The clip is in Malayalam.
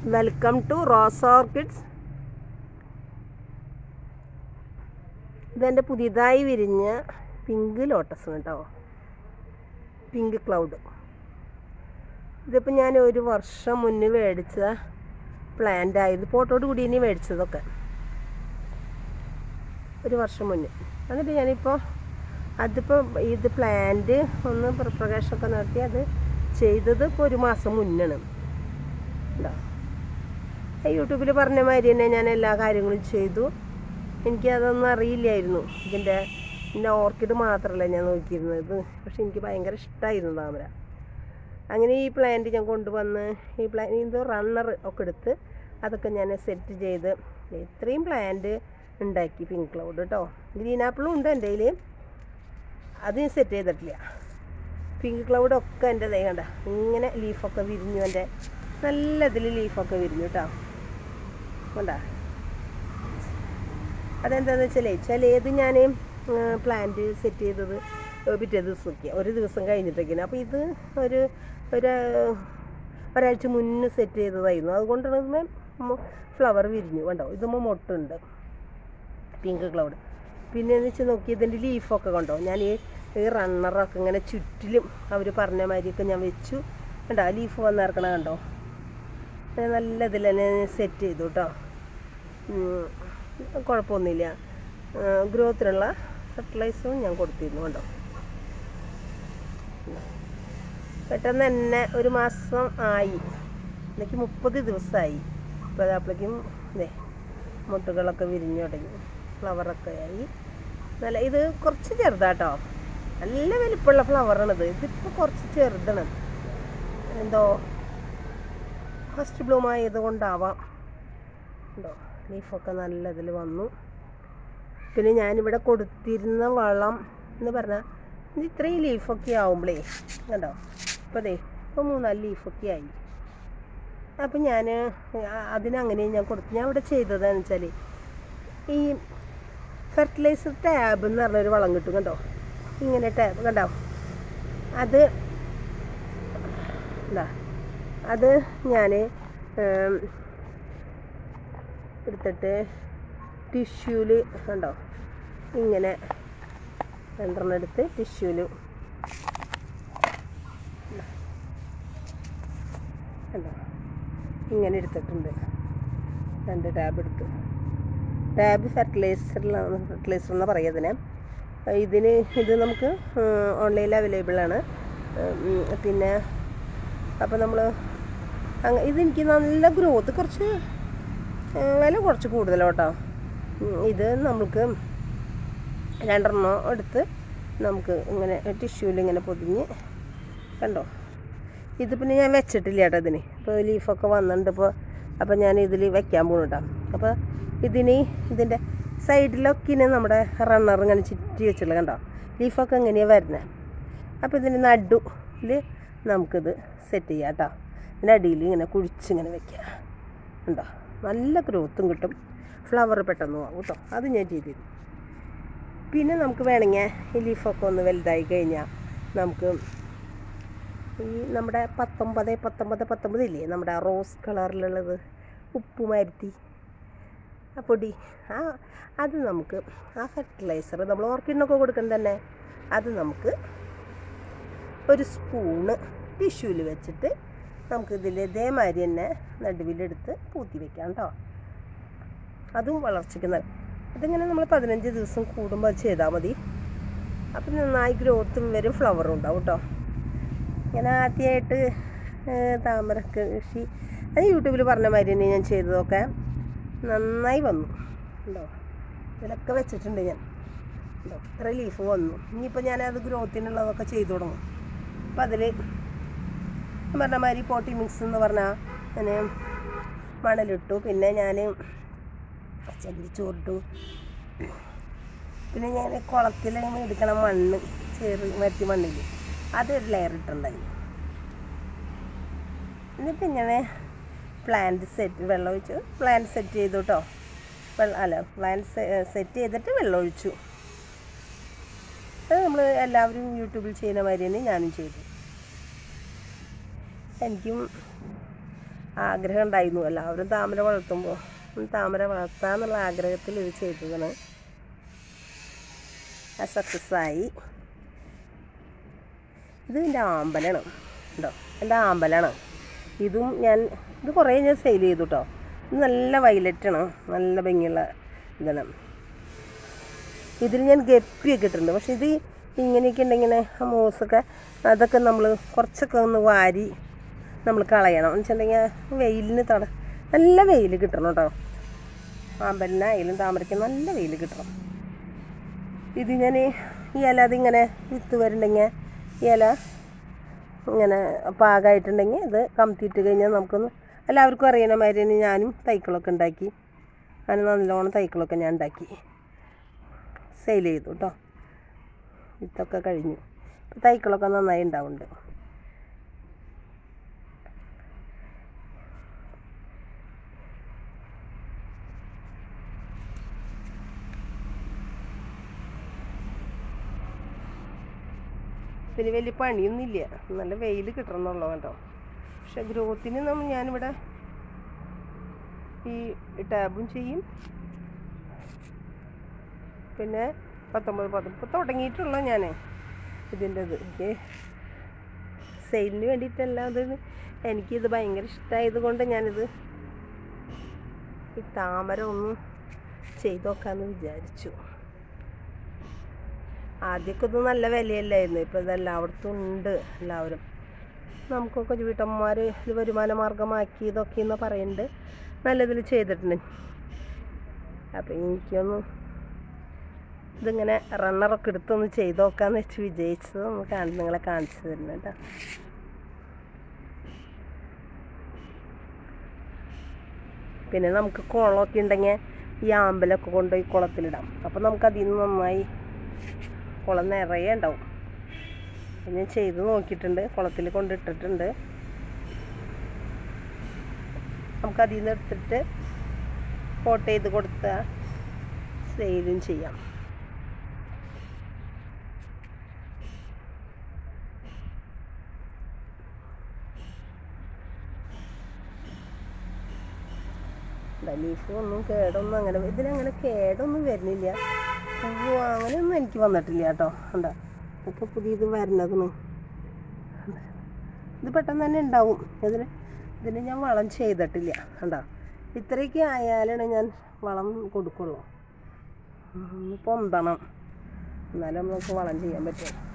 വെൽക്കം ടു റോസ് ഓർക്കിഡ്സ് ഇതെൻ്റെ പുതിയതായി വിരിഞ്ഞ പിങ്ക് ലോട്ടസ് കേട്ടോ പിങ്ക് ക്ലൗഡ് ഇതിപ്പോൾ ഞാൻ ഒരു വർഷം മുന്നേ മേടിച്ച പ്ലാന്റ് ആയത് ഫോട്ടോട് കൂടി ഇനി മേടിച്ചതൊക്കെ ഒരു വർഷം മുന്നേ എന്നിട്ട് ഞാനിപ്പോൾ അതിപ്പോൾ ഇത് പ്ലാന്റ് ഒന്ന് പ്രകാശമൊക്കെ നടത്തി അത് ചെയ്തത് ഇപ്പോൾ ഒരു മാസം മുന്നാണ് ഉണ്ടോ യൂട്യൂബിൽ പറഞ്ഞ മാതിരി തന്നെ ഞാൻ എല്ലാ കാര്യങ്ങളും ചെയ്തു എനിക്കതൊന്നും അറിയില്ലായിരുന്നു ഇതിൻ്റെ പിന്നെ ഓർക്കിഡ് മാത്രമല്ല ഞാൻ നോക്കിയിരുന്നത് പക്ഷെ എനിക്ക് ഭയങ്കര ഇഷ്ടമായിരുന്നു താമര അങ്ങനെ ഈ പ്ലാന്റ് ഞാൻ കൊണ്ടുവന്ന് ഈ പ്ലാൻ ഇത് റണ്ണർ ഒക്കെ എടുത്ത് അതൊക്കെ ഞാൻ സെറ്റ് ചെയ്ത് ഇത്രയും പ്ലാന്റ് ഉണ്ടാക്കി പിങ്ക് ക്ലൗഡ് കേട്ടോ ഗ്രീൻ ആപ്പിളും ഉണ്ട് എൻ്റെ കയ്യിൽ അത് ഞാൻ സെറ്റ് ചെയ്തിട്ടില്ല പിങ്ക് ക്ലൗഡ് ഒക്കെ എൻ്റെ ദൈ കണ്ട ഇങ്ങനെ ലീഫൊക്കെ വിരിഞ്ഞു എൻ്റെ നല്ല ഇതിൽ ലീഫൊക്കെ വിരിഞ്ഞു കേട്ടോ കണ്ട അതെന്താണെന്ന് വെച്ചാലേ ചിലേത് ഞാൻ പ്ലാന്റ് സെറ്റ് ചെയ്തത് പിറ്റേ ദിവസമൊക്കെ ഒരു ദിവസം കഴിഞ്ഞിട്ടൊക്കെയാണ് അപ്പോൾ ഇത് ഒരു ഒരു ഒരാഴ്ച മുന്നേ സെറ്റ് ചെയ്തതായിരുന്നു അതുകൊണ്ടാണ് ഫ്ലവർ വിരിഞ്ഞു കണ്ടോ ഇതുമ്പോൾ മൊട്ടുണ്ട് പിങ്ക് ക്ലൗഡ് പിന്നെ എന്ന് വെച്ചാൽ നോക്കി ഇതിൻ്റെ ലീഫൊക്കെ കണ്ടോ ഞാൻ ഈ ഈ റണ്ണറൊക്കെ ഇങ്ങനെ ചുറ്റിലും അവർ പറഞ്ഞ മാതിരിയൊക്കെ ഞാൻ വെച്ചു കണ്ടോ ലീഫ് വന്നിറക്കണ കണ്ടോ ഞാൻ നല്ല ഇതിൽ തന്നെ സെറ്റ് ചെയ്തു കേട്ടോ കുഴപ്പമൊന്നുമില്ല ഗ്രോത്തിനുള്ള ഫെർട്ടിലൈസറും ഞാൻ കൊടുത്തിരുന്നു കേട്ടോ പെട്ടെന്ന് തന്നെ ഒരു മാസം ആയി എനിക്ക് മുപ്പത് ദിവസമായി ഇപ്പോൾ അപ്പോഴേക്കും ഇതേ മുട്ടുകളൊക്കെ വിരിഞ്ഞു തുടങ്ങി ഫ്ലവറൊക്കെ ആയി നല്ല ഇത് കുറച്ച് ചെറുതാട്ടോ നല്ല വലിപ്പമുള്ള ഫ്ലവറാണിത് ഇതിപ്പോൾ കുറച്ച് ചെറുതാണ് എന്തോ ഫസ്റ്റ് ബ്ലൂം ആയത് കൊണ്ടാവാം ഉണ്ടോ ലീഫൊക്കെ നല്ല ഇതിൽ വന്നു പിന്നെ ഞാനിവിടെ കൊടുത്തിരുന്ന വളം എന്ന് പറഞ്ഞാൽ ഇത് ഇത്രയും ലീഫൊക്കെ ആവുമ്പോഴേ കണ്ടോ ഇപ്പോൾ ദേ ഇപ്പോൾ മൂന്നാല് ലീഫൊക്കെ ആയി അപ്പം ഞാൻ അതിനങ്ങനെ ഞാൻ കൊടുത്തു ഞാൻ ഇവിടെ ചെയ്തതെന്ന് വെച്ചാൽ ഈ ഫെർട്ടിലൈസർ ടാബ് എന്ന് പറഞ്ഞൊരു വളം കിട്ടും കണ്ടോ ഇങ്ങനെ ടാബ് കണ്ടോ അത് എന്താ അത് ഞാൻ എടുത്തിട്ട് ടിഷ്യൂവിൽ കണ്ടോ ഇങ്ങനെ രണ്ടെണ്ണം എടുത്ത് ടിഷ്യൂവിൽ കണ്ടോ ഇങ്ങനെ എടുത്തിട്ടുണ്ട് രണ്ട് ടാബ് എടുത്തു ടാബ് ഫെർട്ടിലൈസറിലാണ് ഫെർട്ടിലൈസർ എന്ന് പറയുക ഇതിനെ ഇതിന് ഇത് നമുക്ക് ഓൺലൈനിൽ അവൈലബിൾ ആണ് പിന്നെ അപ്പോൾ നമ്മൾ ഇതെനിക്ക് നല്ല ഗ്രോത്ത് കുറച്ച് വില കുറച്ച് കൂടുതലോട്ടോ ഇത് നമുക്ക് രണ്ടെണ്ണം എടുത്ത് നമുക്ക് ഇങ്ങനെ ടിഷ്യൂവിൽ ഇങ്ങനെ പൊതിഞ്ഞ് കണ്ടോ ഇത് പിന്നെ ഞാൻ വെച്ചിട്ടില്ല കേട്ടോ ഇതിന് ഇപ്പോൾ ലീഫൊക്കെ വന്നിട്ടുണ്ട് ഇപ്പോൾ അപ്പോൾ ഞാൻ ഇതിൽ വെക്കാൻ പോകുന്നു കേട്ടോ അപ്പോൾ ഇതിന് ഇതിൻ്റെ സൈഡിലൊക്കെ ഇനി നമ്മുടെ റണ്ണർ ഇങ്ങനെ ചുറ്റി വെച്ചിട്ടുള്ള കണ്ടോ ലീഫൊക്കെ എങ്ങനെയാണ് വരുന്നത് അപ്പോൾ ഇതിൻ്റെ നടുവിൽ നമുക്കിത് സെറ്റ് ചെയ്യാം കേട്ടോ ഇതിൻ്റെ അടിയിൽ ഇങ്ങനെ കുഴിച്ചിങ്ങനെ വെക്കുക ഉണ്ടോ നല്ല ഗ്രോത്തും കിട്ടും ഫ്ലവർ പെട്ടെന്ന് ആവും കേട്ടോ അത് ഞാൻ ചെയ്തിരുന്നു പിന്നെ നമുക്ക് വേണമെങ്കിൽ ഈ ലീഫൊക്കെ ഒന്ന് വലുതായി കഴിഞ്ഞാൽ നമുക്ക് ഈ നമ്മുടെ പത്തൊമ്പത് പത്തൊമ്പത് പത്തൊമ്പത് ഇല്ലേ നമ്മുടെ റോസ് കളറിലുള്ളത് ഉപ്പുമരുത്തി ആ പൊടി ആ അത് നമുക്ക് ആ ഫെർട്ടിലൈസർ നമ്മൾ ഓർക്കിഡിനൊക്കെ കൊടുക്കുന്ന തന്നെ അത് നമുക്ക് ഒരു സ്പൂണ് ടിഷ്യൂവിൽ വെച്ചിട്ട് നമുക്കിതിൽ ഇതേമാതിരി തന്നെ നടുവിലെടുത്ത് പൂത്തി വെക്കാം കേട്ടോ അതും വളർച്ചയ്ക്ക് നല്ല ഇതിങ്ങനെ നമ്മൾ പതിനഞ്ച് ദിവസം കൂടുമ്പോൾ അത് ചെയ്താൽ മതി അപ്പം നന്നായി ഗ്രോത്തും വരും ഫ്ലവറും ഉണ്ടാവും കേട്ടോ ഞാൻ ആദ്യമായിട്ട് താമര കൃഷി അത് യൂട്യൂബിൽ പറഞ്ഞ മാതിരി തന്നെ ഞാൻ ചെയ്തതൊക്കെ നന്നായി വന്നു ഉണ്ടോ ഇതിലൊക്കെ വെച്ചിട്ടുണ്ട് ഞാൻ ഉണ്ടോ ഇത്ര ലീഫ് വന്നു ഇനിയിപ്പോൾ ഞാനത് ഗ്രോത്തിനുള്ളതൊക്കെ ചെയ്തു തുടങ്ങും അപ്പം അതിൽ പറഞ്ഞ മാതിരി പോട്ടി മിക്സ് എന്ന് പറഞ്ഞാൽ ഞാൻ മണലിട്ടു പിന്നെ ഞാൻ ചകിരി ചോറിട്ടു പിന്നെ ഞാൻ കുളത്തിൽ എടുക്കണ മണ്ണ് ചെറു മരത്തി മണ്ണിൽ അതൊരു ലെയർ ഇട്ടുണ്ടായി എന്നിട്ട് ഇങ്ങനെ പ്ലാന്റ് സെറ്റ് വെള്ളം ഒഴിച്ചു പ്ലാന്റ് സെറ്റ് ചെയ്തു കേട്ടോ വെള്ളം അല്ല പ്ലാന്റ് സെറ്റ് ചെയ്തിട്ട് വെള്ളം ഒഴിച്ചു അത് നമ്മൾ എല്ലാവരും യൂട്യൂബിൽ ചെയ്യുന്ന മാതിരി തന്നെ ഞാനും ചെയ്തു എനിക്കും ആഗ്രഹം ഉണ്ടായിരുന്നു എല്ലാവരും താമര വളർത്തുമ്പോൾ താമര വളർത്താന്നുള്ള ആഗ്രഹത്തിൽ ഇത് ചെയ്തതാണ് അത് സക്സസ് ആയി ഇത് എൻ്റെ ആമ്പലാണ് ഉണ്ടോ എൻ്റെ ആമ്പലാണ് ഇതും ഞാൻ ഇത് കുറേ ഞാൻ സെയിൽ ചെയ്തു കേട്ടോ ഇത് നല്ല വയലറ്റാണ് നല്ല ഭംഗിയുള്ള ഇതാണ് ഇതിൽ ഞാൻ ഗപ്പിയൊക്കെ ഇട്ടിട്ടുണ്ട് പക്ഷെ ഇത് ഇങ്ങനെയൊക്കെ ഉണ്ടെങ്കിൽ ആ മൂസൊക്കെ അതൊക്കെ നമ്മൾ കുറച്ചൊക്കെ ഒന്ന് വാരി നമ്മൾ കളയണം എന്ന് വെച്ചിട്ടുണ്ടെങ്കിൽ വെയിലിന് തട നല്ല വെയിൽ കിട്ടണം കേട്ടോ ആമ്പലിനായാലും താമരയ്ക്ക് നല്ല വെയിൽ കിട്ടണം ഇത് ഞാൻ ഈ ഇല അതിങ്ങനെ വിത്ത് വരുന്നുണ്ടെങ്കിൽ ഈ ഇല ഇങ്ങനെ പാകമായിട്ടുണ്ടെങ്കിൽ ഇത് കമത്തിയിട്ട് കഴിഞ്ഞാൽ നമുക്കൊന്ന് എല്ലാവർക്കും അറിയണ മാതിരി തന്നെ ഞാനും തൈക്കളൊക്കെ ഉണ്ടാക്കി അങ്ങനെ നല്ലോണം തൈക്കളൊക്കെ ഞാൻ ഉണ്ടാക്കി സെയിൽ ചെയ്തു കേട്ടോ വിത്തൊക്കെ കഴിഞ്ഞു ഇപ്പം തൈക്കളൊക്കെ നന്നായി ഉണ്ടാവുന്നുണ്ട് ഇതിന് വലിയ പണിയൊന്നുമില്ല നല്ല വെയിൽ കിട്ടണമെന്നുള്ളൂ കേട്ടോ പക്ഷെ ഗ്രോത്തിന് നമ്മൾ ഞാനിവിടെ ഈ ടാബും ചെയ്യും പിന്നെ പത്തൊമ്പത് പത്ത് ഇപ്പോൾ തുടങ്ങിയിട്ടുള്ള ഞാൻ ഇതിൻ്റെ ഇത് എനിക്ക് സെയിലിന് വേണ്ടിയിട്ടല്ല അത് എനിക്കിത് ഭയങ്കര ഇഷ്ടമായത് കൊണ്ട് ഞാനിത് ഈ താമര ഒന്ന് ചെയ്ത് നോക്കാമെന്ന് വിചാരിച്ചു ആദ്യമൊക്കെ ഇത് നല്ല വിലയല്ലായിരുന്നു ഇപ്പോൾ ഇത് എല്ലായിടത്തും ഉണ്ട് എല്ലാവരും നമുക്കൊക്കെ വീട്ടമ്മമാർ ഇത് വരുമാന മാർഗമാക്കി ഇതൊക്കെ എന്ന് പറയുന്നുണ്ട് നല്ലതിൽ ചെയ്തിട്ടുണ്ട് അപ്പോൾ എനിക്കൊന്ന് ഇതിങ്ങനെ റണ്ണറൊക്കെ എടുത്തൊന്ന് ചെയ്ത് നോക്കാമെന്ന് വെച്ച് വിജയിച്ചത് ഒന്ന് കാണി നിങ്ങളെ കാണിച്ചു തരുന്നു കേട്ടോ പിന്നെ നമുക്ക് കുളമൊക്കെ ഉണ്ടെങ്കിൽ ഈ ആമ്പലൊക്കെ കൊണ്ടുപോയി കുളത്തിലിടാം അപ്പോൾ നമുക്ക് അതിൽ നിന്ന് നന്നായി കുളം നിറയെ ഉണ്ടാവും അത് ഞാൻ ചെയ്ത് നോക്കിയിട്ടുണ്ട് കുളത്തിൽ കൊണ്ടിട്ടിട്ടുണ്ട് നമുക്ക് അതിൽ നിന്ന് എടുത്തിട്ട് ഫോട്ടോ ചെയ്ത് കൊടുത്താൽ സെയിലും ചെയ്യാം ലീഫ് ഒന്നും കേടൊന്നും അങ്ങനെ ഇതിനങ്ങനെ കേടൊന്നും വരുന്നില്ല പൂവ് അങ്ങനെയൊന്നും എനിക്ക് വന്നിട്ടില്ല കേട്ടോ കണ്ടോ ഒക്കെ പുതിയത് വരണതെന്ന് ഇത് പെട്ടെന്ന് തന്നെ ഉണ്ടാവും ഇതിന് ഇതിന് ഞാൻ വളം ചെയ്തിട്ടില്ല കണ്ടോ ഇത്രയൊക്കെ ആയാലാണ് ഞാൻ വളം കൊടുക്കുള്ളൂ ഒന്ന് പൊന്തണം എന്നാലും നമുക്ക് വളം ചെയ്യാൻ പറ്റും